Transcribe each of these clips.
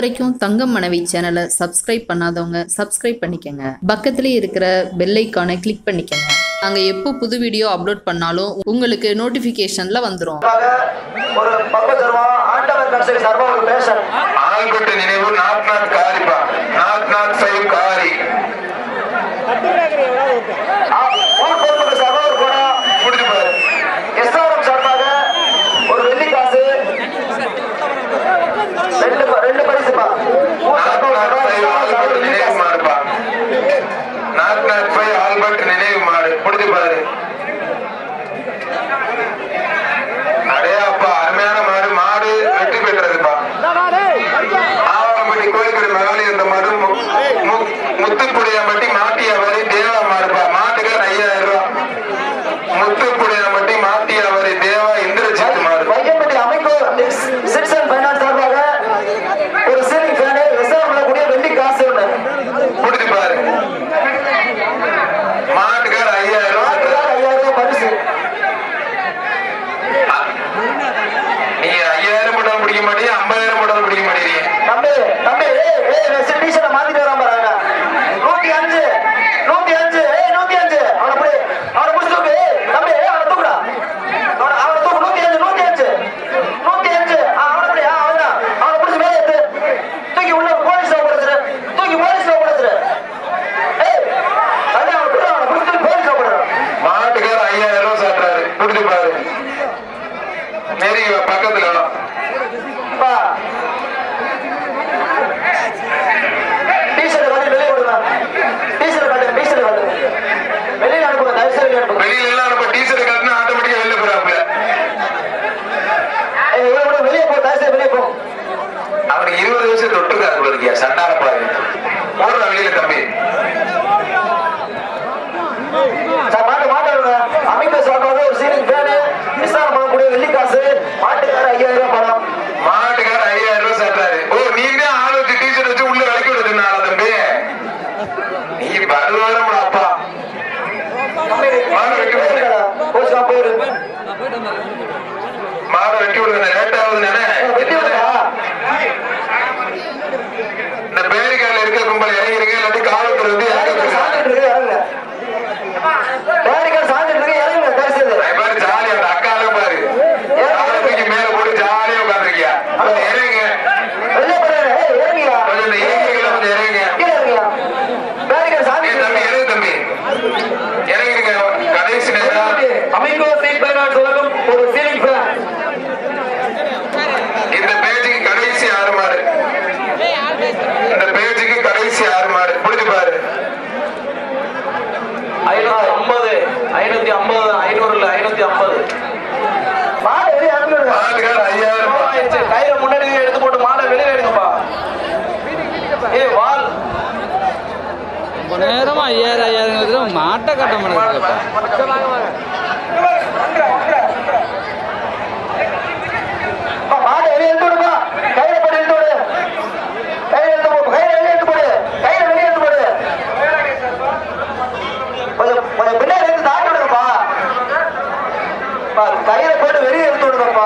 வரைக்கும் தங்கம் மனைவி சேனலை சப்ஸ்கிரைப் பண்ணாதவங்க சப்ஸ்கிரைப் பண்ணிக்கங்க பக்கத்திலே இருக்கிற பெல் ஐக்கானை கிளிக் பண்ணிக்கங்க நாங்க எப்போ புது வீடியோ அப்லோட் பண்ணாலும் உங்களுக்கு நோட்டிபிகேஷன்ல வந்துரும் ஒரு பக்கம் தருவோம் ஆண்டவர் கடைசி சர்வ ஒரு பேஷன் ஆள்கொட்ட நினைவு நாட் நாட் காரிப்பா நாட் நாட் ஃபைவ் காரி ஊர் பொறுப்புக்கு சர்வ ஒரு படம் முடிஞ்சு பாரு எஸ்ஆர்எம் சார்பாக ஒரு வெள்ளி காசு ரெண்டு ப- ரெண்டு பரிசுப்பா ஊர் நாட் சார்பா நாட் ஒரு ஃபைவ் படம், ஆல்பர்ட் வெள்ளி நினைவு காசு. மாடுப்பா நாட் நாட் ஃபைவ் ஆல்பர்ட் நினைவு மாடு முடிஞ்சு பாரு அடையாப்பா அருமையான மாடு மாடு வெற்றி பெற்றதுப்பா ஆவரம்பட்டி கோயில்படி மகாலி இருந்த மாடு மு- மு- முத்துப்புடியாம்பட்டி மாட்டியாவரி தேவா மாடுப்பா மாட்டுக்கு ஐயாயிரம் ரூபாய் முத்துப்புடியாம்பட்டி மாட்டியாவரி தேவா இந்திரஜித் மாடு வையம்பட்டி அமைப்பு சிக்ஸ் அண்ட் ஃபைனான்ஸ் சார்பாக ஒரு சீலிங் ஃபேனு எஸ்ஆர்எம்ல கூடிய வெள்ளி காசு ஒன்று முடிஞ்சு பாரு மாட்டுக்கார ஐயாயிரம் ரூபாய் நாட்டுக்காக ஐயாயிரம் ரூபாய் பரிசு நீங்க ஐயாயிரம் போட்டாலும் பிடிக்க மாட்டீங்க ஐம்பதாயிரம் போட்டாலும் பிடிக்க மாட்டேங்கிறீங்க தம்பி தம்பி ஏய் ஏய் டீஷர்ட்டை மாத்திட்டு வரான் பாருங்க நூத்தி அஞ்சு நூத்தி அஞ்சு ஏய் நூத்தி அஞ்சு அவனை போய் அவனை புடிச்சு தூக்கு ஏய் தம்பி ஏய் அவனை தூக்குடா அவனை அவனை தூக்கு நூத்தி அஞ்சு நூத்தி அஞ்சு நூத்தி அஞ்சு ஆ, அவனை போய் அவன் தான் அவனை புடிச்சு மேலே ஏத்து தூக்கி உள்ள போலீஸ்ல போடுறது தூக்கி போலீஸ்ல போடுறது ஏய் அண்ணா அவனை போய் அவனை புடிச்சு தூக்கி போலீஸ்ல போடுறான் மாட்டுக்கார ஐயாயிரம் ரூபாய் சாப்பிட்டாரு புரிஞ்சு பாரு நெறி பக்கத்துல பா டீஷர்ட் கட்டி வெளியே விடுங்க டீஷர்ட் கட்டு டீஷர்ட் கட்டு வெளியில அனுப்புங்க தயவு செய்து வெளியே அனுப்புங்க வெளியில எல்லாம் நம்ம டீச்சர் கட்டினா ஆட்டோமேட்டிக்கா வெளில போறாப்புல ஏய், இவனை விட வெளியே போ தயவு செய்து வெளியே போ அவனுக்கு இருபது வயசு தொட்டுக்காரு போல இருக்கியா சண்டான பாரு போடுற வெளியில தம்பி சார் மாட்டு மாட்டு விடுங்க அமைப்பு சார்பாக ஒரு சீலிங் ஃபேனு விசாரணை பண்ணக்கூடிய வெள்ளி காசு மாட்டுக்கார ஐயாயிரம் ரூபாய் பணம் மாட்டுக்கார ஐயாயிரம் ரூபாய் சாப்பிட்டாரு ஓ நீங்க ஆள் வச்சு டீச்சர் வச்சு உள்ள விளக்கி விட சொன்னால தம்பி நீ வருவாரம் அப்பா மாடு வெட்டி விடுங்க போச்சுக்கா போயிரு மாடு வெட்டி விடுங்க லேட் ஆகுது வெட்டி விடுறா இந்த பேரிக்கால இருக்க கும்பல் இறங்கிருங்க இல்லாட்டி காவல்துறை வந்து பேரிக்கால் இறங்க சாஞ்சிட்டு இருக்கு இறங்குங்க பேரிக்கால் சாஞ்சிட்டு இருக்கு இறங்குங்க தயவு செய்து பாரு ஜாலி அந்த அக்கால பாரு காலை தூக்கி மேல போட்டு ஜாலியா உட்காந்துருக்கியா கொஞ்சம் இறங்குங்க வெளியே போறாரு ஏய் இறங்கியா கொஞ்சம் இந்த இறங்கிகளை கொஞ்சம் இறங்குங்க கீழே இறங்கியா பேரிக்கால் ஏய் சாஞ்சிட்டு தம்பி இருக்கு இறங்கு தம்பி இறங்கிருங்க கடைசி நேரம் அமைக்கோ சீட் பைனான்ஸ் உலகம் ஒரு சீலிங் ஃபேன் இந்த பேஜுக்கு கடைசி ஆறு மாடு இந்த பேஜுக்கு கடைசி ஆறு மாடு புரிஞ்சு பாரு ஐநூத்தி ஐம்பது ஐநூத்தி ஐம்பது ஐநூறு இல்ல ஐநூத்தி ஐம்பது மாடு வெளியே அனுப்பிடுங்க மாட்டுக்கார ஐயாயிரம் ரூபாய். கயிறை முன்னாடி எடுத்து போட்டு மாடை வெளியில எடுங்கப்பா ஏய் வால் ரொம்ப நேரமா ஐயாயிரம் ஐயாயிரம் மாட்டை கட்ட மாட்டேங்குதுப்பா அப்பா, மாடு வெளியே எடுத்து விடுப்பா கையில போட்டு எடுத்து விடு கையில எடுத்து போ கையில வெளியே எடுத்து போடு கையில வெளியே எடுத்து போடு கொஞ்சம் கொஞ்சம் பின்னாடி எடுத்து தாண்டி விடுங்கப்பா அப்பா, கையில போட்டு வெளியே எடுத்து விடுங்கப்பா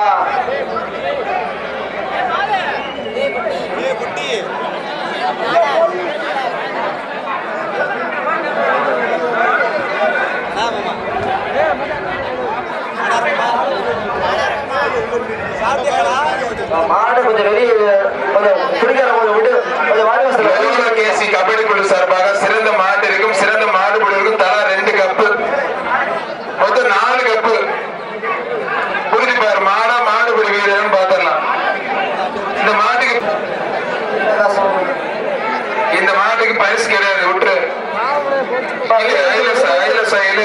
மாடு கொஞ்சம் வெளியே கொஞ்சம் பிடிக்காத கொஞ்சம் விட்டு கொஞ்சம் வாடி நடுவர் வசதி கேசி கபடி குழு சார்பாக சிறந்த மாட்டிற்கும் சிறந்த மாடுபிடிக்கும் தலா ரெண்டு கப்பு மொத்தம் நாலு கப்பு புரிஞ்சு பாரு மாடா மாடுபிடி வீரர்னு பாத்திரலாம் இந்த மாட்டுக்கு இந்த மாட்டுக்கு பரிசு கிடையாது விட்டுரு இல்ல, ஐலசா, ஐலசா, இல்ல.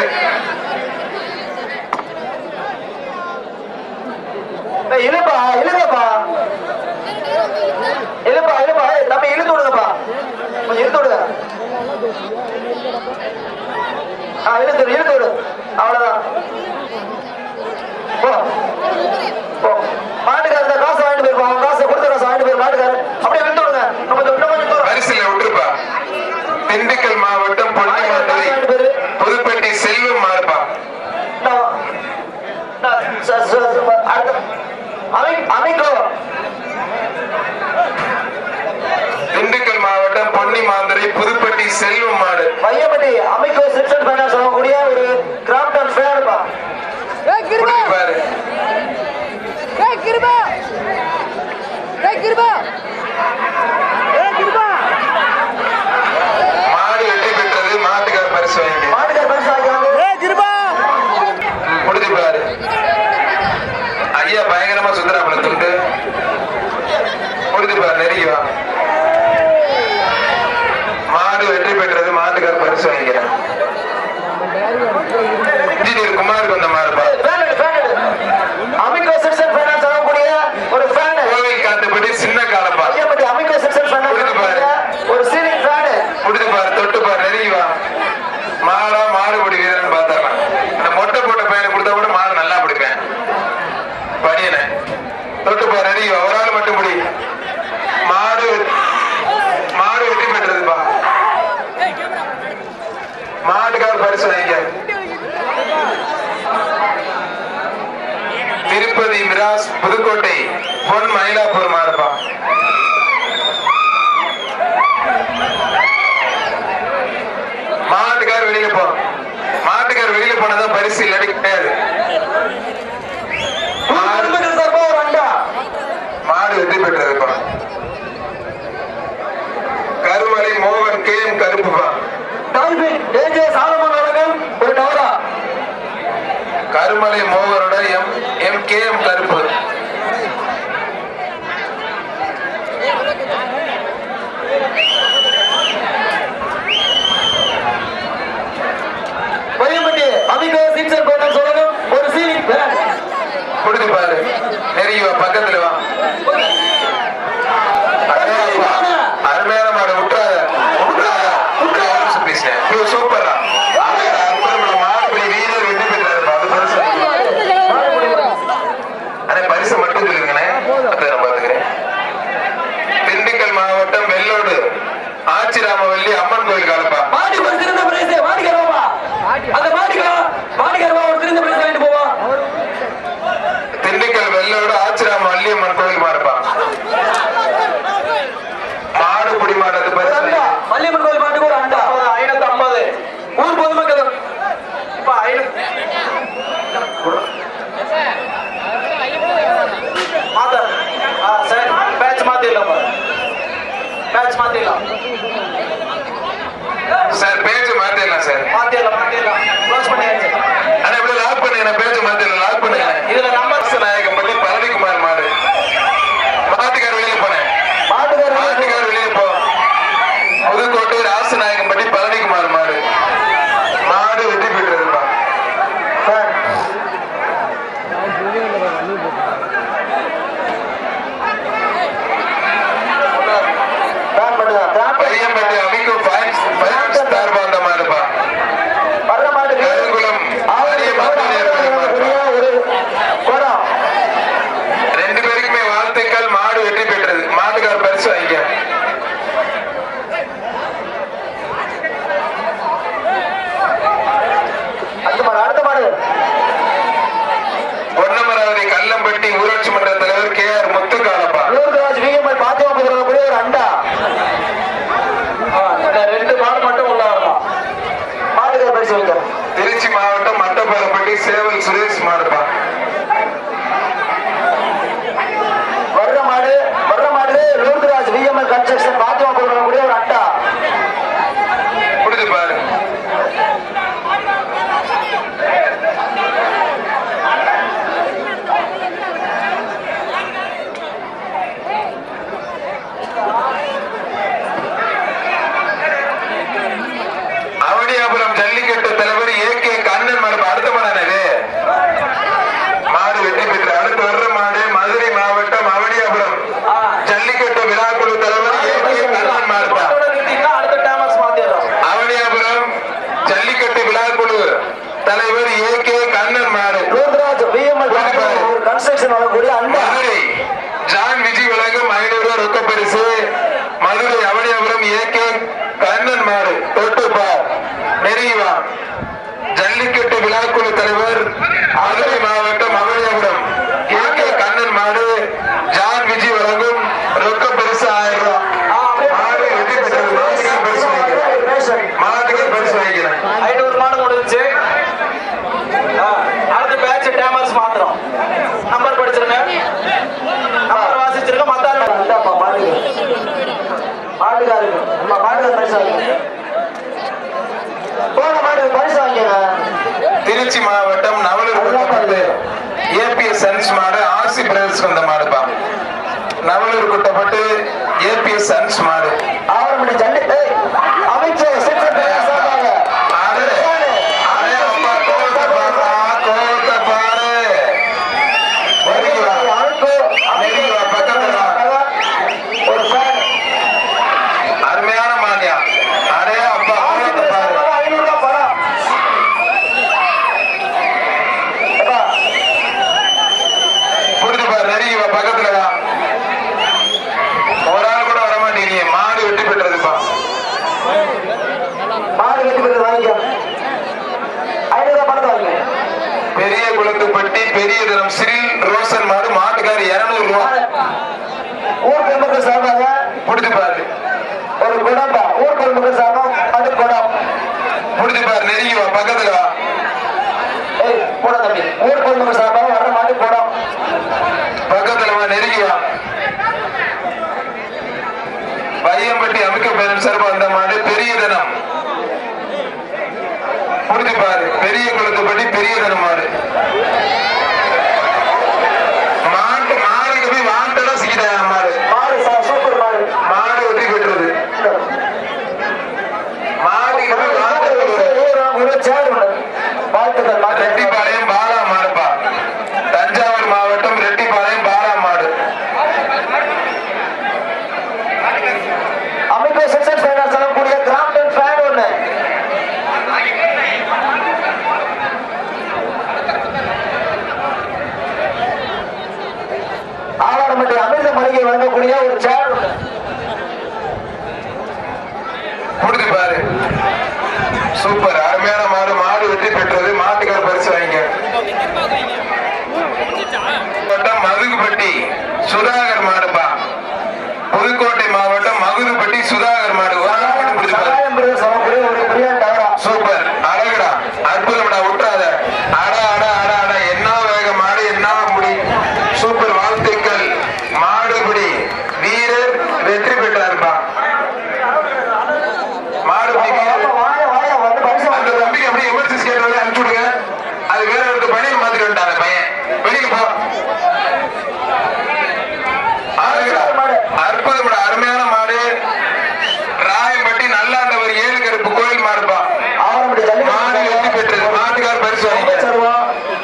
ஏய், இழுப்பா இழுங்கப்பா இழுப்பா இழுப்பா ஏய், தம்பி இழுத்து விடுங்கப்பா கொஞ்சம் இழுத்து விடுங்க ஆ இழுத்து விடு இழுத்து விடு அவ்வளவுதான் போ போ மாட்டுக்காரர் இந்த காசை வாங்கிட்டு போயிருப்போம் அவன் காசை கொடுத்த காசை வாங்கிட்டு போயிரு மாட்டுக்காரர் அப்படியே இழுத்து விடுங்க இன்னும் கொஞ்சம் இன்னும் கொஞ்சம் தூரம் பரிசுல விட்டுருப்பா திண்டுக்கல் மாவட்டம் பொன்னிமண்டலை புதுப்பட்டி செல்வம் மாறுப்பா நான் நான் ச- ச- ச- அடுத்த அமை அமைக்கோ செல்வம் மாடு பையப்பட்டி அமைக்கோ செக்ஷன் ஃபைனான்ஸ் சொல்லக்கூடிய ஒரு கிராம்டன் ஃபேனுப்பா குடிச்சு பாரு மாடு வெற்றி பெற்றது மாட்டுக்கார பரிசு வாங்கி மாட்டுக்கார் பரிசு வாங்கிக்கிறாங்க முடிஞ்சு பாரு ஐயா பயங்கரமா சுந்தராப்பல துண்டு முடிஞ்சு பாரு நெருங்கி வா மாடு வெற்றி பெற்றது மாட்டுக்கார பரிசு வாங்கிக்கிறேன் இன்ஜினியர் குமாருக்கு வந்த மாடுப்பா ஃபேன் ஃபேன் அமைக்கோ செக்ஷன் ஃபைனான்ஸ் சொல்லக்கூடிய ஒரு ஃபேன் கோவில் காட்டுப்படி சின்ன காலப்பா பையப்பட்டி அமைக்கோ செக்ஷன் ஃபைனான்ஸ் சொல்லக்கூடிய ஒரு சீலிங் ஃபேன் முடிஞ்சு பாரு தொட்டு பாரு நெருங்கி வா மாடா மாடுபடி வீரன் பார்த்தரலாம் இந்த மொட்டை போட்ட பையனை கொடுத்தா கூட மாடு நல்லா பிடிப்பேன் பனியனை தொட்டு பாரு நெருங்கி வா ஒரு ஆள் மட்டும் பிடி மாடு மாடு வெற்றி பெற்றதுப்பா மாட்டுக்கார் பரிசு வாங்கிக்க திருப்பதி மிராஸ் புதுக்கோட்டை பொன் மயிலாப்பூர் மாடுப்பா மாட்டுக்கார் வெளியில போ மாட்டுக்கார் வெளியில போனதான் பரிசு இல்லாட்டி கிடையாது மாடு சார்பா ஒரு அண்டா மாடு வெற்றி பெற்றதுப்பா கருமலை மோகன் கே எம் கருப்புப்பா டால்பின் ஏஜே சாலமன் அவர்கள் ஒரு டவரா கருமலை மோகனோட M M K M Karuppu Paiyanpatti அமைக்கோ சீட்சர் finance சொல்லணும் ஒரு சீலிங் ஃபேன் கொடுத்து பாரு நெருங்கி வா பக்கத்துல வா அருமையாப்பா. அருமையான மாடு விட்டுறாத விட்டுறாத விட்டுறாத. ஒரு நிமிஷம் பேசினேன் ஐயோ, சூப்பர்ரா அருமையான அற்புதமான மாடுபிடி வீரர் வெற்றி பெற்றாருப்பா அது பரிசு அண்ணே பரிசு மட்டும் சொல்லுங்கண்ணே அதை நான் பாத்துக்கிறேன் திண்டுக்கல் மாவட்டம் வெள்ளோடு ஆச்சிராமவல்லி அம்மன் கோயில் காலப்பா மாடி ஒரு சிறந்த பிரைஸ் மாடிக்கிறவா அந்த மாடிக்கா மாடிக்கிறவா ஒரு சிறந்த பிரைஸ் வாங்கிட்டு போவா திண்டுக்கல் வெள்ளோடு ஆச்சிராம வள்ளியம்மன் கோயில் மாடுப்பா மாடு புடி மாடு அது ஒரு பரிசு அண்டா மல்லியம்மன் கோயில் மாட்டுக்கு ஒரு அண்டா ஐநூத்தி ஐம்பது ஊர் பொதுமக்கள் இப்ப ஐநூத்தி மாத்த ஆ சரி பேட்ச் மாத்திடலாம் பேட்ச் மாத்திடலாம் சார் பேஜ் மாத்திடலாம் சார் மாத்திடலாம் மாத்திடலாம் க்ளோஸ் பண்ணியாச்சு ஆனா இப்படி லாக் பண்ணுங்க பேஜ் மாத்திடலாம் லாக் பண்ணுங்க இதுல number- நாயகம் பள்ளி பழனிக்குமார் மாடு மாட்டுக்கார் வெளியில போனேன் மாட்டுக்காரர் மாட்டுக்கார் வெளியில போ புதுக்கோட்டை ராசநாயகம் பள்ளி பழனிக்குமார் மாடு மாடு வெற்றி பெற்றதுப்பா பேன் பண்ணுங்க பேன் பையன்பட்டி அமைக்கு ஃபைனான்ஸ் ஃபைனான்ஸ் சார்பா அந்த மாடுப்பா வர்ற மாட்டுக்கு கருங்குளம் ஆரிய மாட்டுநேயர் பள்ளி மாடுப்பா ஒரு குடம் ரெண்டு பேருக்குமே வாழ்த்துக்கள் மாடு வெற்றி பெற்றது மாட்டுக்கார் பரிசு வாங்கிக்க அடுத்த மாடு அடுத்த மாடு பொன்னமராவதி கல்லம்பட்டி ஊராட்சி மன்ற தலைவர் கே ஆர் முத்துக்காலப்பா நூறுராஜ் விஎம்ஐ பாத்திமா புதுரக்கூடிய ஒரு அண்டா ஆ, இந்த ரெண்டு மாடு மட்டும் உள்ள வரலாம் மாட்டுக்கார பரிசு வைக்க திருச்சி மாவட்டம் மட்டப்பாலப்பட்டி சேவல் சுரேஷ் மாடுப்பா வர்ற மாடு வர்ற மாடு நூறுராஜ் விஎம்ஐ கன்ஸ்ட்ரக்ஷன் பாத்திமா புதுரக்கூடிய ஒரு அண்டா கொடுத்து பாரு அவனியாபுரம் ஜல்லிக்கட்டு தலைவர் ஏ கே கண்ணன் மாடு அடுத்த மாடு இது மாடு வெற்றி பெற்று அடுத்து வர்ற மாடு மதுரை மாவட்டம் அவனியாபுரம் ஜல்லிக்கட்டு விழாக்குழு தலைவர் ஏ கே கண்ணன் மாடுப்பா இதோட நிறுத்திங்கன்னா அடுத்த டேமர்ஸ் மாத்திடுறோம் அவனியாபுரம் ஜல்லிக்கட்டு விழாக்குழு தலைவர் ஏ கே கண்ணன் மாடு நூறுராஜ் விஎம்ஐ ஒரு கன்ஸ்ட்ரக்ஷன் வரக்கூடிய அண்டா மதுரை ஜான் விஜய் வழங்கும் ஐநூறு ரூபாய் ரொக்க பரிசு மதுரை அவனியாபுரம் ஏ கே கண்ணன் மாடு தொட்டு பார் நெருங்கி வா ஜல்லிக்கட்டு விழாக்குழு தலைவர் மதுரை மாவட்டம் அவனியாபுரம் ஏ கே கண்ணன் மாடு ஜான் விஜய் வழங்கும் ரொக்க பரிசு ஆயிரம் ரூபாய் மாடு வெற்றி பெற்றது மாட்டுக்கு பரிசு வாங்கிக்கிறேன். பரிசு வாங்கிக்கோங்க போன மாடு பரிசு வாங்கிக்கோங்க திருச்சி மாவட்டம் நவலூர் ஏபிஎஸ் சன்ஸ் மாடு ஆர்சி பிரதர்ஸ் வந்த மாடுப்பா நவலூர் குட்டப்பட்டு ஏபிஎஸ் சன்ஸ் மாடு ஆவரமுடி ஜல்லி ஏய், அமைச்சர் சிற்றர் சார்பாக அடே, அடே அப்பா, கோவத்தை பாருடா, கோவத்தை பாரு. நெருங்கி வா. அழுக்கு நெருங்கி வா, பக்கத்துல வா. ஒரு ஃபேன் அருமையான மானியா அடே அப்பா கோவத்தை பாரு ஐநூறு ரூபாய் பணம் அப்பா, புரிஞ்சு பாரு நெருங்கி வா பக்கத்துல வா ஒரு ஆள் கூட வர மாட்டேங்கிறீங்க மாடு வெட்டி பெற்றதுப்பா மாடு கட்டி போய் வாங்கிக்கோ ஐநூறு ரூபாய் பணத்தை வாங்கிக்கோ பெரிய குளத்துப்பட்டி பெரிய தினம் சிறில் ரோசன் மாடு மாட்டுக்காரு இருநூறு ரூபா ஊர் பெருமக்கள் சார்பாக புடிச்சு பாரு ஒரு குடம் தான் ஊர் பெருமக்கள் சார்பாக அது குடம் புடிச்சு பாரு நெருங்கி வா பக்கத்துல வா ஏய் போட தம்பி ஊர் பெருமக்கள் சார்பாக வர்ற மாட்டு குடம் பக்கத்துல வா நெருங்கி வா பையன்பட்டி அமிக்க பேரன் சார்பா அந்த மாடு பெரிய தினம் புடிச்சு பாரு பெரிய குளத்துப்பட்டி பெரிய தினம் மாடு மாட்டு மாடுக்கு போய் வாண்டடா சீக்கிரம் மாடு மாடு சா- சூப்பர் மாடு மாடு வெட்டி பெற்றது மாடுக்கு போய் வாண்டடா ஒரு ஒரு சேர் ஒன்று வாழ்த்துக்கள் மாட்டு ரெட்டிப்பாளையம் பாலா மாடுப்பா தஞ்சாவூர் மாவட்டம் ரெட்டிப்பாளையம் பாலா மாடு அமைப்பு சிக்ஸர் ஃபைனான்ஸ் சொல்லக்கூடிய கிராம்டன் ஃபேன் ஒன்று ஆவாரம்பட்டி அமிர்த மளிகை வழங்கக்கூடிய ஒரு சேர் ஒன்று முடிஞ்சு பாரு சூப்பர் அருமையான மாடு மாடு வெற்றி பெற்றது மாட்டுக்கார பரிசு வாங்க மாவட்டம் மதுகுப்பட்டி சுதாகர் மாடுப்பா புதுக்கோட்டை மாவட்டம் மகுதுப்பட்டி சுதாகர் மாடு ஒரு ஆள் மட்டும் பிடிச்சு பாரு. சகாயம் பிரதேச சொல்லக்கூடிய ஒரு பெரிய டவரா சூப்பர் அழகுடா அற்புதம்டா விட்டுறாத அட அட அட அட என்ன வேக மாடு என்ன முடி சூப்பர் வாழ்த்துக்கள் மாடுபிடி வீரர் வெற்றி பெற்றாருப்பா மாடுபிடி வீரர் வாய வாய வந்து பரிசு அந்த வாங்க தம்பிக்கு அப்படியே எமர்ஜென்சி கேட்ட வேலையை அனுப்பிச்சு விடுங்க அது வேற ஒருத்தர் பணியை மாத்திட்டு வந்துட்டாங்க பையன் வெளியே போ அழகுடா அற்புதம்டா அருமையான மாடு ராயம்பட்டி நல்லாண்டவர் ஏழு கருப்பு கோயில் மாடுப்பா ஆவாரம்பட்டி மாடு வெற்றி ஜல்லிக்கட்டு பெற்றது மாட்டுக்கார் பரிசு வாங்கிக்க தருவோம்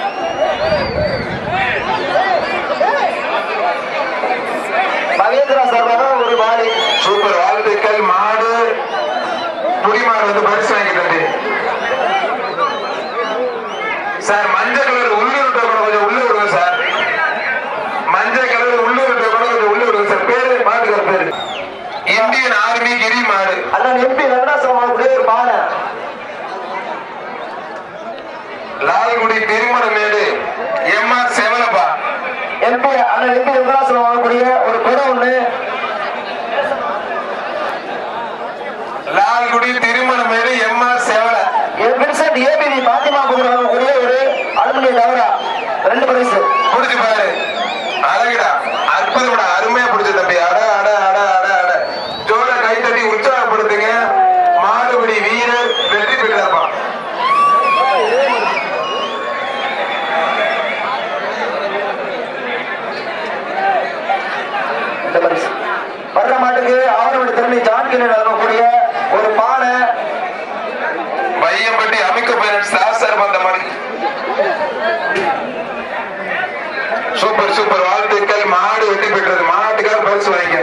மகேந்திரா சார்பாக ஒரு மாடு சூப்பர் வாழ்த்துக்கள் மாடு புடிமாடு வந்து பரிசு வாங்கி தம்பி சார் மஞ்சள் கலர் உள்ளூர் டோக்கன் கொஞ்சம் உள்ள விடுங்க சார் மஞ்சள் கலர் உள்ளூர் டோக்கன் கொஞ்சம் உள்ள விடுங்க சார் பேரு மாட்டுக்கார் பேரு இந்தியன் ஆர்மி கிரி மாடு அண்ணன் எம்பி வெங்கடாசலம் வாங்கக்கூடிய ஒரு மாடு லால்குடி திருமணமேடு எம்ஆர் செவலப்பா எம்பி அண்ணன் எம்பி வெங்கடாசலம் வாங்கக்கூடிய ஒரு குடம் ஒண்ணு லால்குடி திருமணமேடு எம்ஆர் செவல வின்சென்ட் ஏபிவி பாத்திமா குதிரை வாங்கக்கூடிய ஒரு அலுமினிய டவரா ரெண்டு பரிசு புடிச்சு பாரு அழகுடா அற்புதம்டா அருமையா புடிச்ச தம்பி அட அட அட அட அட ஜோர கை தட்டி உற்சாகப்படுத்துங்க மாடுபிடி வீரர் வெற்றி பெற்றாப்பா இந்த பரிசு வர்ற மாட்டுக்கு ஆவரவடி திறமை ஜான்கிணி வழங்கக்கூடிய ஒரு பானை பையன்பட்டி அமைக்க பையன் ஸ்டார் சார் அந்த மாதிரி சூப்பர் சூப்பர் வாழ்த்துக்கள் மாடு வெற்றி பெற்றது மாட்டுக்கார பரிசு வாங்கிக்க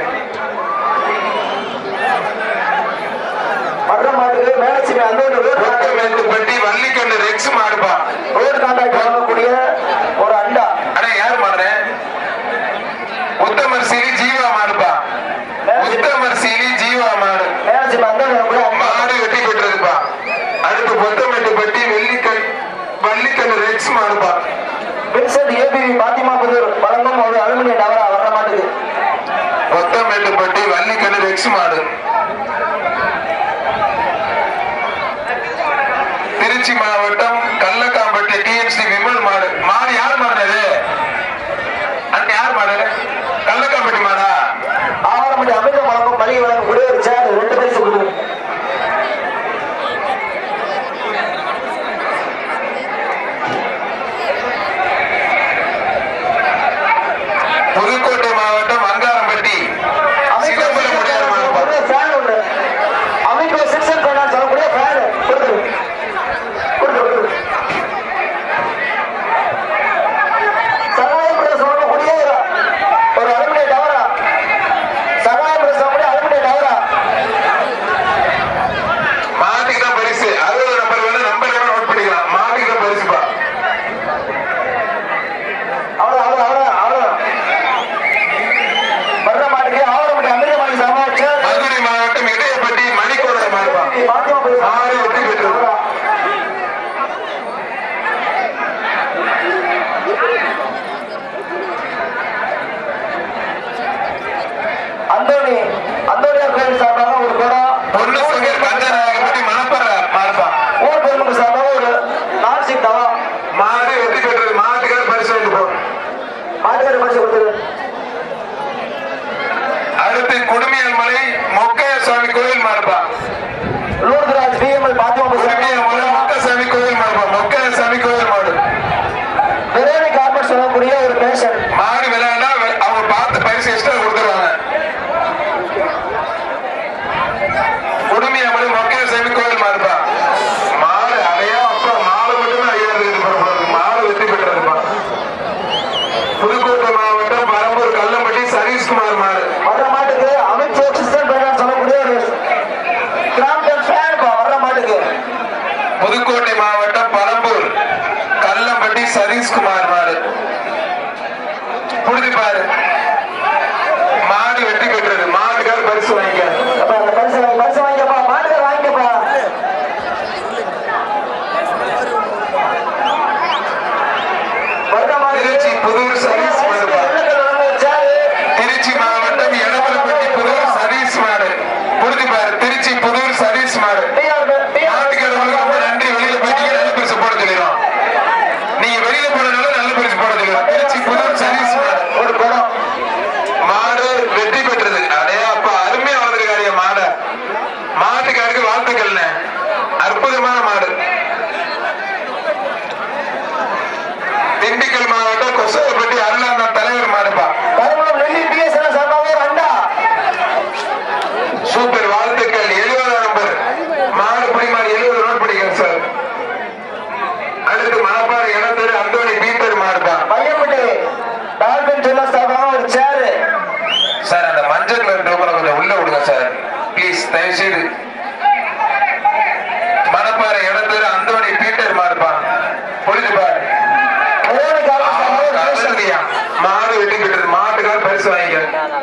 வர்ற மாட்டுக்கு மேலட்சுமி அந்த ஒரு road contact Mettupatti Vallikandu Rex மாடுப்பா ரோட் கான்டாக்ட் வழங்கக்கூடிய ஒரு அண்டா அண்ணா யார் மாடுறேன் உத்தமர் சீலி ஜீவா மாடுப்பா உத்தமர் சீலி ஜீவா மாடு மேலட்சுமி அந்த வரக்கூடிய அண்டா மாடு வெட்டி பெற்றதுப்பா அடுத்து பொத்தமேட்டுப்பட்டி வெள்ளிக்கல் வள்ளிக்கண்டு ரெக்ஸ் மாடுப்பா வின்சென்ட் ஏபிவி பாத்திமா புதூர் வழங்கும் ஒரு அலுமினிய டவரா வர்ற மாட்டுக்கு பொத்தமேட்டுப்பட்டி வள்ளிக்கண்டு ரெக்ஸ் மாடு திருச்சி மாவட்டம் கள்ளக்காம்பட்டி டிஎம்சி விமல் மாடு மாடு யார் மாடு இது அண்ணா யார் மாடு கள்ளக்காம்பட்டி மாடா ஆவரம்பட்டி அமிர்தம் வழங்கும் மளிகை வழங்கக்கூடிய ஒரு சேர் ரெண்டு பரிசு கொடுக்கும் சதீஷ்குமார் மாடு புடிச்சு பாரு மாடு வெற்றி பெற்றது மாட்டுக்கார் பரிசு வாங்கிக்க அப்பா அந்த பரிசு வாங்கி பரிசு வாங்கிக்கப்பா மாட்டுக்கார வாங்கிக்கப்பா வருடா மாடு. திருச்சி புதூர் சதீஷ் மாடுப்பா வெள்ளக்கல் வளர்ந்த சேரு. திருச்சி மாவட்டம் எடமலப்பட்டி புதூர் சதீஷ் மாடு புரிஞ்சு பாரு திருச்சி புதூர் சதீஷ் மாடு டிஆர் பே- டிஆர் நாட்டுக்காரர்களுக்கு ரொம்ப நன்றி வெளியில போயிட்டீங்க நல்ல பரிசு போட சொல்லிடும் நீங்க வெளியில போனதுனால நல்ல பரிசு போட சொல்லிடும் திருச்சி புதூர் சதீஷ் மாடு ஒரு குடம் மாடு வெற்றி பெற்றது அடே அப்பா அருமையா வளர்ந்துருக்காரு மாடை மாட்டுக்காருக்கு வாழ்த்துக்கள்ண்ணே அற்புதமான மாடு திண்டுக்கல் மாவட்டம் கொசவப்பட்டி அருளாந்தா தலைவர் மாடுப்பா கருமணம் நெல்லி பிஎஸ்என் சார்பாக ஒரு அண்டா சூப்பர் வாழ்த்துக்கள் எழுபதாம் நம்பர் மாடு புடிமாடு எழுபது நோட் பிடிக்கிறேன் சார் அடுத்து மணப்பாறை இடத்தேடு அந்தோணி பீட்டர் மாடுப்பா பையன்பட்டி டால்பின் ஜுவல்லர் சார்பாக ஒரு சேரு சார் அந்த மஞ்சள் கலர் டோக்கனை கொஞ்சம் உள்ள விடுங்க சார் ப்ளீஸ் தயவு செய்து மணப்பாறை இடத்தேடு அந்தோணி பீட்டர் மாடுப்பா புரிஞ்சு பாரு மூணு காலம் சார்பாக ஒரு பேஷன். கலந்துதியா. மாடு வெட்டி பெற்றது மாட்டுக்கார் பரிசு வாங்கிக்க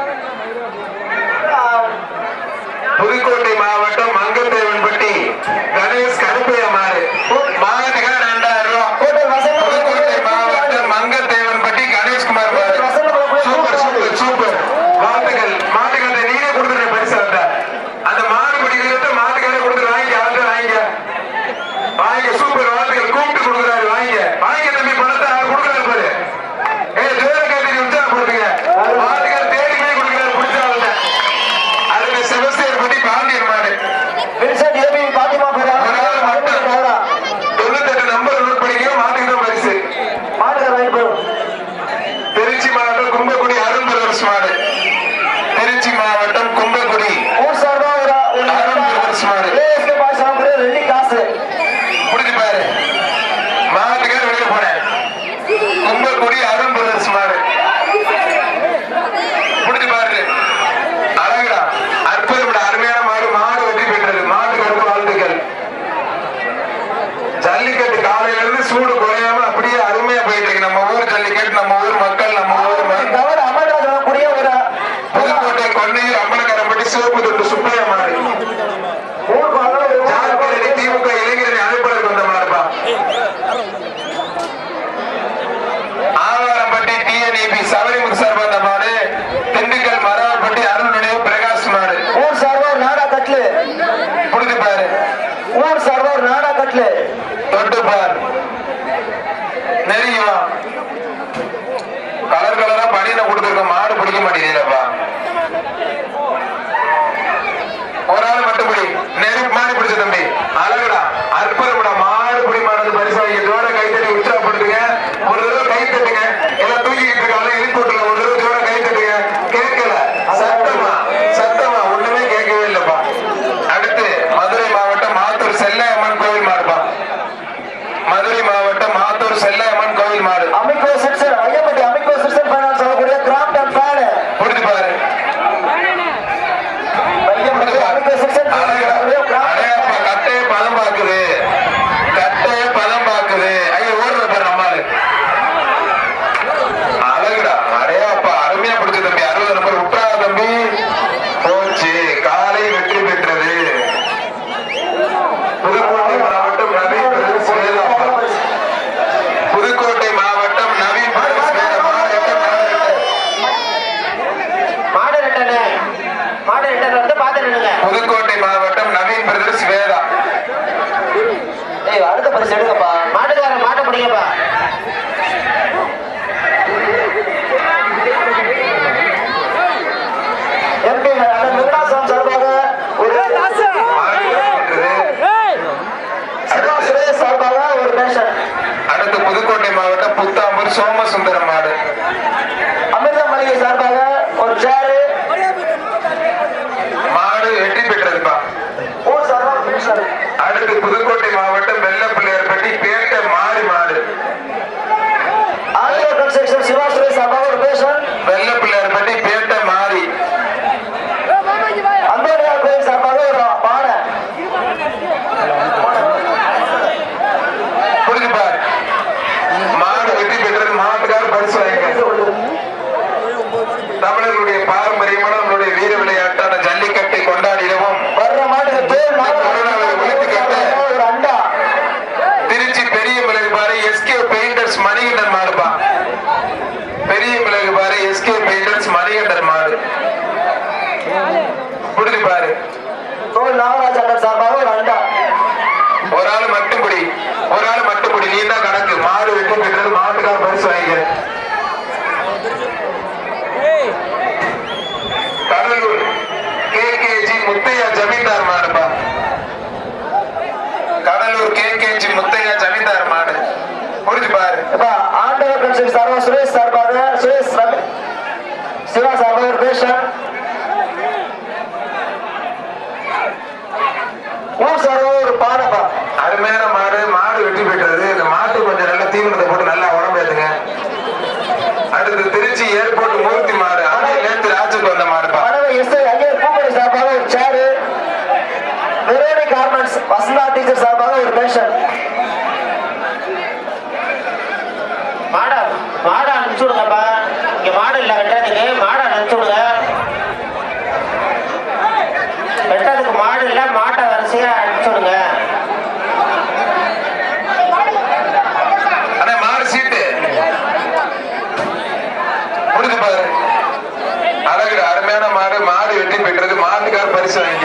புதுக்கோட்டை மாவட்டம் மங்கத்தேவன்பட்டி கணேஷ் கருப்பைய மாடு மாட்டுக்கார் ரெண்டாயிரம் ரூபாய் கோட்டை வசந்த புதுக்கோட்டை மாவட்டம் மங்கத்தேவன்பட்டி கணேஷ்குமார் மாடு சூப்பர் சூப்பர் சூப்பர் வாழ்த்துக்கள் மாட்டுக்காரத்தை நீனே கொடுத்துருக்க பரிசு அவர்கிட்ட. அந்த மாடு பிடிக்கிறத மாட்டுக்காரே கொடுத்து வாங்கிக்க அவர்கிட்ட வாங்கிக்க வாங்கிக்க சூப்பர் வாழ்த்துக்கள் கூப்பிட்டு கொடுக்குறாரு வாங்கிக்க வாங்கிக்க தம்பி பணத்தை அவர் கொடுக்குறாரு பாரு ஏ ஜோர கேட்டு உற்சாகப்படுத்துங்க மாட்டுக்கார தேடி போய் கொடுக்குறாரு பிடிச்ச அவர்கிட்ட அடுத்து செபஸ்தியர் பட்டி பாண்டியன் மாடு வின்சென்ட் ஏபி பாத்திமா பேரா ஒரு நாள் மட்டும் கவரா தொண்ணூத்தெட்டு நம்பர் நோட் பண்ணிக்க மாட்டுக்கு தான் பரிசு மாட்டுக்கார வாங்கி போகும் திருச்சி மாவட்டம் கும்பக்குடி அருண் பிரதர்ஸ் மாடு திருச்சி மாவட்டம் கும்பக்குடி ஊர் சார்பாக ஒரு ஒரு அருண் பிரதர்ஸ் மாடு ஏஎஸ்கே பாய்ஸ் நம்பர் ரெண்டு காசு புடிச்சு பாரு மாட்டுக்கார வெளியே போனேன் கும்பக்குடி அருண் பிரதர்ஸ் மாடு புடிச்சு பாரு அழகுடா அற்புதம்டா அருமையான மாடு மாடு வெற்றி பெற்றது மாட்டுக்காருக்கு வாழ்த்துக்கள் ஜல்லிக்கட்டு காலையில இருந்து சூடு குறையாம அப்படியே அருமையா போயிட்டு இருக்கு நம்ம ஊர் ஜல்லிக்கட்டு நம்ம ஊர் மக்கள் நம்ம ஊர் மண் தவிர அமர்ராஜ் வரக்கூடிய ஒரு புதுக்கோட்டை கொன்னையூர் அம்பலக்காரம்பட்டி சிவப்பு தொண்டு சுப்பையா மாடு ஊர் ஜார்க்கண்ட் திமுக இளைஞரணி அழைப்பாளருக்கு வந்த மாடுப்பா ஆவாரம்பட்டி டிஎன்இபி சபரிமுக சார்பா வந்த மாடு திண்டுக்கல் மரவப்பட்டி அருள் நினைவு பிரகாஷ் மாடு ஊர் சார்பா ஒரு நாடா கட்லு புரிஞ்சு பாரு ஊர் சார்பா ஒரு நாடா கட்லு தொட்டு பார் நெருங்கி வா கலர் கலரா பனியனை கொடுத்துருக்க மாடு பிடிக்க மாட்டேங்குதுலப்பா ஒரு ஆள் மட்டும்படி நெருப்பு மாடு பிடிச்ச தம்பி அழகுடா அற்புதம்டா மாடு பிடி மாடு பரிசு வாங்கி ஜோட கை தட்டி உற்சாகப்படுத்துங்க ஒரு தடவை கை தட்டுங்க எல்லாம் தூக்கிட்டு இருக்காங்க இழுத்து விட்டுருங்க ஒரு தடவை ஜோட கை தட்டுங்க கேட்கல சத்தமா சத்தமா ஒண்ணுமே கேட்கவே இல்லப்பா அடுத்து மதுரை மாவட்டம் மாத்தூர் செல்லையம்மன் கோவில் மாடுப்பா மதுரை மாவட்டம் மாத்தூர் செல்லையம்மன் கோவில் மாடு Amigo Sixer Ayyapatti Amigo Sixer Finance சொல்லக்கூடிய கிராம்டன் ஃபேனு புரிஞ்சு பாரு ஐயப்பட்டி அமிகோ சிக்ஸர் அழகா. அழகா, கட்டையே பதம் பாக்குது கட்டையே பதம் பாக்குது ஐயோ ஓடுற பாரு நம்மாலு அழகுடா அடையாப்பா அருமையா பிடிச்ச தம்பி அறுபது நம்பர் விட்டா தம்பி போச்சு காலை வெற்றி பெற்றது புதுக்கோட்டை மாவட்டம் நவீன் பிரதேஷ் வேதாப்பா புதுக்கோட்டை மாவட்டம் நவீன் பிரதேஷ் வேதா மாவட்டம் மாடு ரெட்டனே மாடு ரெட்டனை வந்து பார்த்து நின்னுங்க புதுக்கோட்டை மாவட்டம் நவீன் பிரதேஷ் வேதா ஏய் அடுத்த பரிசு எடுங்கப்பா மாட்டுக்காரன் மாட்டை பிடிங்கப்பா எம்பி அண்ணன் வெங்கடாசலம் சார்பாக ஒரு மாடு வெற்றி பெற்றது சிவா சுரேஷ் சார்பாக ஒரு பேஷன் அடுத்து புதுக்கோட்டை மாவட்டம் புத்தாம்பூர் சோமசுந்தரம் மாடு அமிர்த மளிகை சார்பாக ஒரு சேரு மாடு வெற்றி பெற்றதுப்பா ஊர் சார்பாக பேஷன் அடுத்து புதுக்கோட்டை மாவட்டம் வெள்ளப்பிள்ளையார்பட்டி பேட்டை மாறி மாடு ஆரியோ கன்ஸ்ட்ரக்ஷன் சிவா சுரேஷ் சார்பாக ஒரு பேஷன் வெள்ளப்பிள்ளையார்பட்டி பேட்டை மாறி அந்தோனியார் கோயில் சார்பாக ஒரு பானை புரிஞ்சு பாரு மாடு மாவட்டம் சார்பாக ஒரு அண்டா ஒரு ஆள் மட்டும்படி ஒரு ஆள் மட்டும்படி நீ தான் கணக்கு மாடு வெட்டி பெற்றது மாட்டுக்கார பரிசு வாங்கிக்க கடலூர் கேகேஜி முத்தையா ஜமீன்தார் மாடுப்பா கடலூர் கேகேஜி முத்தையா ஜமீன்தார் மாடு புரிஞ்சு பாரு இப்ப ஆண்டவர் கட்சி சார்பாக சுரேஷ் சார்பாக சுரேஷ் ரவி- சிவா சார்பாக ஒரு பேஷன் ஊர் சார்பாக ஒரு பாடப்பா அருமையான மாடு மாடு வெற்றி பெற்றது இந்த மாட்டு கொஞ்சம் நல்ல தீவனத்தை போட்டு நல்லா உடம்பு ஏத்துங்க அடுத்து திருச்சி ஏர்போர்ட் மூர்த்தி மாடு அதே நேற்று ராஜுக்கு வந்த மாடுப்பா மாணவ எஸ் ஐயர் பூமணி சார்பாக ஒரு சேரு வெரோனி கார்மெண்ட்ஸ் வசந்தா டீச்சர் சார்பாக ஒரு பேஷன் மாடை மாடை அனுப்பிச்சு விடுங்கப்பா இங்க மாடு இல்லை வெட்டுறதுக்கு மாடை அனுப்பிச்சு விடுங்க வெட்டுறதுக்கு மாடு இல்லை மாட்டை வரிசையா அனுப்பிச்சு விடுங்க அண்ணா மாடு சீட்டு புரிஞ்சு பாரு அழகு அருமையான மாடு மாடு வெற்றி பெற்றது மாட்டுக்கார பரிசு வாங்கிக்க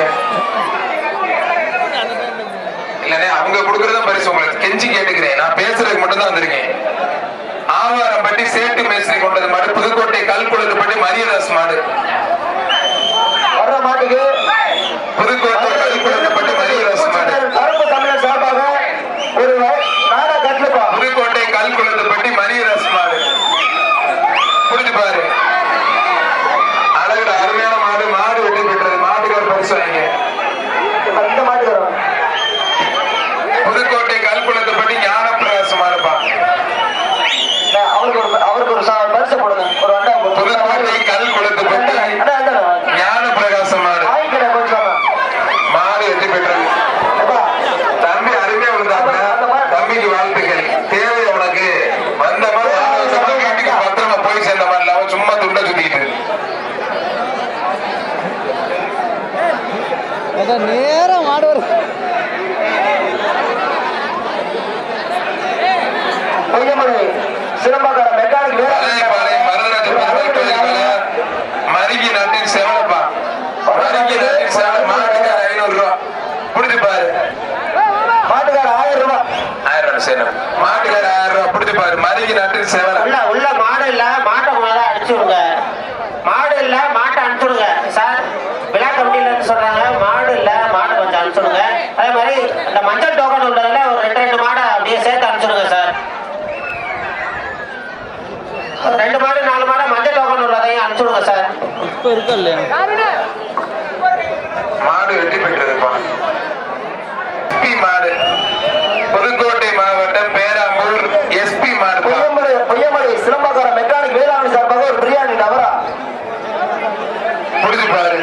இல்லனே அவங்க கொடுக்கறதும் பரிசு உங்களுக்கு கெஞ்சி கேட்டுக்கிறேன் நான் பேசுறதுக்கு மட்டும் தான் வந்திருக்கேன் ஆவாரம்பட்டி சேட்டு மேஸ்திரி கொண்டது மாடு புதுக்கோட்டை கல்குளத்துப்பட்டி மரியதாஸ் மாடு வர்ற மாட்டுக்கு புதுக்கோட்டை கல்குளத்துப்பட்டி மரியதாஸ் மாடு கருப்பு தமிழர் சார்பாக ஒரு நாடா கட்டலுப்பா புதுக்கோட்டை கல்குளத்துப்பட்டி மரியதாஸ் மாடு புரிஞ்சு பாரு அழகுல அருமையான மாடு மாடு வெட்டி பெற்றது மாட்டுக்கார பரிசு வாங்க இந்த மாட்டுக்கு வரும் புதுக்கோட்டை கல்குளத்துப்பட்டி ஞானப்பிரகாசம் மாடுப்பா அவருக்கு ஒரு அவருக்கு ஒரு சா- பரிசு போடுங்க ஒரு அண்டா போடுங்க. புதுக்கோட்டை கல்குளத்துப்பட்டி அண்ணா, அண்ணா, ஞானப்பிரகாசம் மாடு வாங்கிக்கிறேன் கொஞ்சம் மாடு வெற்றி பெற்றது அப்பா, தம்பி அருமையா விழுந்தாங்க தம்பிக்கு வாழ்த்துக்கள் தேவை உனக்கு வந்த மாதிரி ஆலோசனை வீட்டுக்கு பத்திரமா போய் சேர்ந்த மாதிரி இல்லாம சும்மா துண்டை சுத்திட்டு நேரம் மாடு வரும் பொய்யமலை சிலம்பக்கார மெக்கானிக் பழையபாளையம் வரதராஜ பெருமாள் கோயில் மேல மருங்கி நாட்டின் செவலப்பா மருங்கி நாட்டின் செவல மாட்டுக்கு ஐநூறு ரூபா புடிச்சு பாரு மாட்டுக்கார ஆயிரம் ரூபாய் ஆயிரம் ரூபா சரி மாட்டுக்கார ஆயிரம் ரூபா புடிச்சு பாரு மருங்கி நாட்டின் செவல உள்ள உள்ள மாடு இல்ல மாட்டை முதல்ல அனுப்பிச்சு விடுங்க மாடு இல்ல மாட்டை அனுப்பிச்சு விடுங்க சார் விழா கமிட்டில இருந்து சொல்றாங்க மாடு இல்ல மாடை கொஞ்சம் அனுப்பிச்சு விடுங்க அதே மாதிரி இந்த மஞ்சள் டோக்கன் உள்ளதுல ஒரு ரெண்டு ரெண்டு மாடை அப்படியே சேர்த்து அனுப்பிச்சு விடுங்க சார் ஒரு ரெண்டு மாடு நாலு மாடு மஞ்சள் டோக்கன் உள்ளதையும் அனுப்பிச்சு விடுங்க சார் இப்போ இருக்கா இல்லையா மாடு வெற்றி பெற்றதுப்பா எஸ்பி மாடு புதுக்கோட்டை மாவட்டம் பேராம்பூர் எஸ்பி மாடுப்பா பொய்யமலை பொய்யமலை சிலம்பக்கார மெக்கானிக் வேளாண் சார்பாக ஒரு பிரியாணி நவரா புடிச்சு பாரு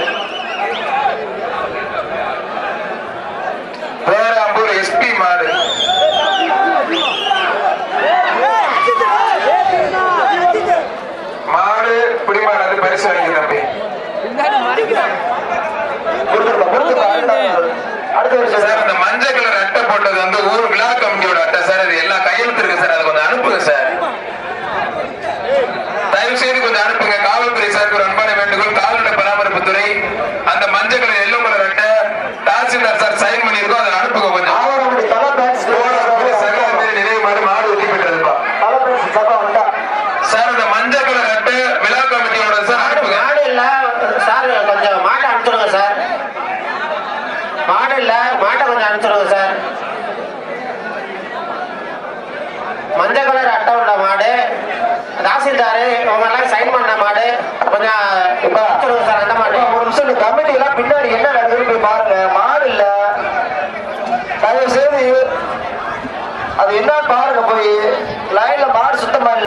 பேராம்பூர் எஸ்பி மாடு மாடு பிடிமாடு அது பரிசு வாங்கி தம்பி கொடுத்துருப்பா கொடுத்துருப்பா அடுத்த வருஷம் சார் அந்த மஞ்சள் கலர் அட்டை போட்டது வந்து ஊர் விழா கமிட்டியோட அட்டை சார் அது எல்லா கையெழுத்து இருக்கு சார் அதை கொஞ்சம் அனுப்புங்க சார் தயவு செய்து கொஞ்சம் அனுப்புங்க காவல்துறை சார் ஒரு அன்பான வேண்டுகோள் கால்நடை பராமரிப்புத்துறை அந்த மஞ்சள் கலர் எல்லோ கலர் அட்டை தாசில்தார் சார் சைன் பண்ணியிருக்கோம் அதை அனுப்புங்க கொஞ்சம் ஆவரமுடி தலை பேட்ஸ் போராட்டத்தில் சகோதரி நினைவு மாடு மாடு வெட்டி பெற்றதுப்பா தலை பேட்ஸ் சபா வந்தா சார் அந்த மஞ்சள் கலர் அட்டை விழா கமிட்டியோட சார் மாடு அனுப்புங்க மாடு இல்ல சார் கொஞ்சம் மாட்டை அனுப்பிச்சு விடுங்க சார் மாடு இல்ல மாட்டை கொஞ்சம் அனுப்பிச்சு விடுங்க சார் மஞ்சள் கலர் அட்டை உள்ள மாடு தாசில்தாரு இவங்க எல்லாம் சைன் பண்ண மாடு கொஞ்சம் அனுப்பிச்சு விடுங்க சார் அந்த மாடு ஒரு நிமிஷம் இந்த கமிட்டி எல்லாம் பின்னாடி என்ன நடக்குதுன்னு போய் பாருங்க மாடு இல்ல தயவு செய்து அது என்னன்னு பாருங்க போய் லைன்ல மாடு சுத்தமா இல்ல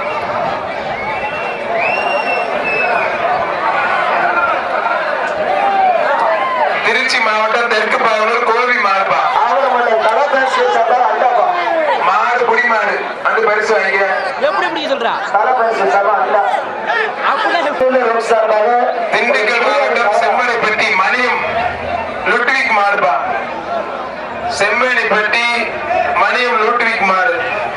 திருச்சி மாவட்டம் தெற்கு பாகனூர் கோவி மாடுப்பா ஆவரமலை தலை பேட்ஸ் சபா அண்டாப்பா மாடு புடி மாடு அந்த பரிசு வாங்கிக்க எப்படி எப்படி சொல்றா தலை பேட்ஸ் சபா அண்டா அப்படியே சார்பாக திண்டுக்கல் மாவட்டம் செம்மணிப்பட்டி மணியம் லுட்விக் மாடுப்பா செம்மணிப்பட்டி மணியம் லுட்விக் மாடு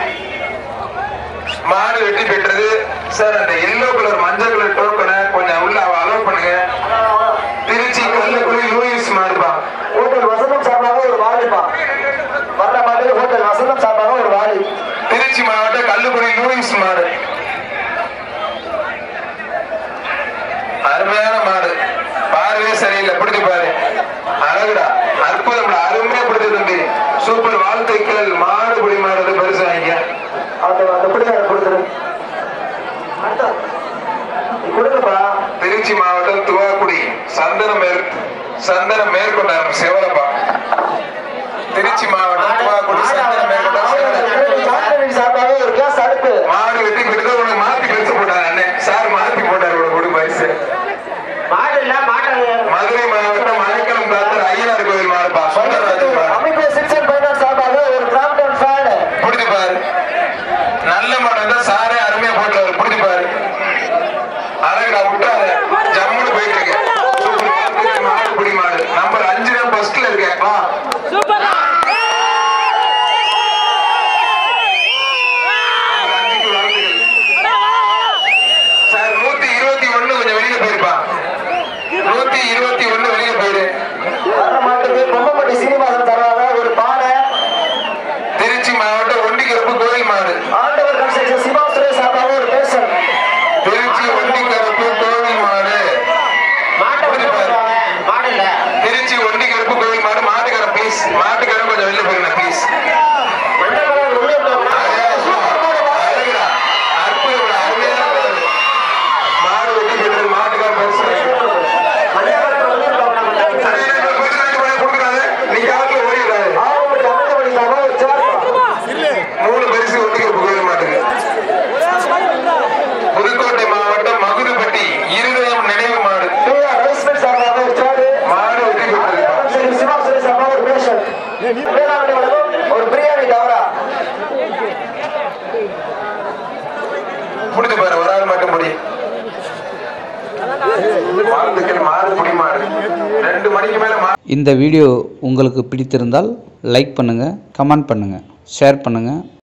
மாடு வெட்டி பெற்றது சார் அந்த எல்லோ கலர் மஞ்சள் கலர் டோக்கனை கொஞ்சம் உள்ள அலோவ் பண்ணுங்க திருச்சி கல்லுக்குடி லூயிஸ் மாடுப்பா ஹோட்டல் வசந்தம் சந்தனம் மேற்கொண்டாரம் செவலப்பா திருச்சி மாவட்டம் துவாக்குடி சந்தனம் மேற்கொண்டாரம் செவலப்பா சாப்பிட்டு சாப்பிட்டாவே ஒரு கிளாஸ் அடுப்பு மாடு வெட்டி கொடுத்து உனக்கு மாத்தி பிரிச்சு போட்டாரு அண்ணன் சார் மாத்தி போட்டாரு உனக்கு கொடு பரிசு மாடு இல்ல மாட்டை மதுரை மாவட்டம் மலைக்கலம் காத்தர் ஐயனார் கோவில் மாடுப்பா சுந்தரராஜ் மாடு அமைப்பு சிக்ஸ் அண்ட் ஃபைவ் சாப்பிட்டாவே ஒரு கிராம்டன் ஃபேன் பிடிச்சு பாரு நல்ல மாடு தான் சாரே அருமையா போட்டுவாரு பிடிச்சு பாரு அழகா விட்டாரு ஜம்முன்னு போயிட்டு இருக்கு சூப்பர். மாடு பிடி மாடு நம்பர் அஞ்சு தான் ஃபர்ஸ்ட்ல இருக்கேன் வா அஞ்சுக்கு வாழ்த்துக்கள். சார் நூத்தி இருபத்தி ஒண்ணு கொஞ்சம் வெளியில போயிருப்பா நூத்தி இருபத்தி ஒண்ணு வெளியில போயிரு வர்ற மாட்டுக்கு பொம்மப்பட்டி சீனிவாசன் தருவாங்க ஒரு பானை திருச்சி மாவட்டம் ஒண்டிக்கிறப்பு கோயில் மாடு ஆண்டவர் கன்ஸ்ட்ரக்ஷன் சிவா சுரேஷ் சாப்பிட்டாவே ஒரு பேஷன் திருச்சி ஒண்டிக்கருப்பு கோவில் மாடு மாட்டை விட்டு போடுவாங்க மாடு இல்ல திருச்சி ஒண்டிக்கருப்பு கோவில் மாடு மாட்டுக்கார பீஸ் மாட்டுக்கார கொஞ்சம் வெளில போயிருந்த பீஸ் மஞ்சள் கலர் உள்ளே போகணும் மாடு வெட்டி போயிட்டு மாட்டுக்கார பரிசு மஞ்சள் கலர் உள்ளே போகணும் அது என்ன கொஞ்ச நாளைக்கு முன்னாடி கொடுக்குறாங்க நீ காலத்துல ஓடிடுறாரு ஆவணப்பட்டி அமைச்சபடி சாப்பிட்டா ஒரு சேர்ப்பா மூணு பரிசு ஒண்டிக்கருப்பு கோவில் மாட்டுக்கு புதுக்கோட்டை மாவட்டம் மகுதுப்பட்டி இருதயம் நினைவு மாடு பிரியா ரைஸ் மில் சாப்பிட்டாவே ஒரு சேரு மாடு வெட்டி போயிட்டு சிவா சுரேஷ் சாப்பிட்டா ஒரு பேஷன் வேளாங்கண்ணி வழங்கும் ஒரு பிரியாணி தவறா முடிச்சு பாரு ஒரு ஆள் மட்டும் முடி வாழ்த்துக்கள் மாடு புடி மாடு ரெண்டு மணிக்கு மேல மா இந்த வீடியோ உங்களுக்கு பிடித்திருந்தால் லைக் பண்ணுங்கள் கமெண்ட் பண்ணுங்கள் ஷேர் பண்ணுங்கள்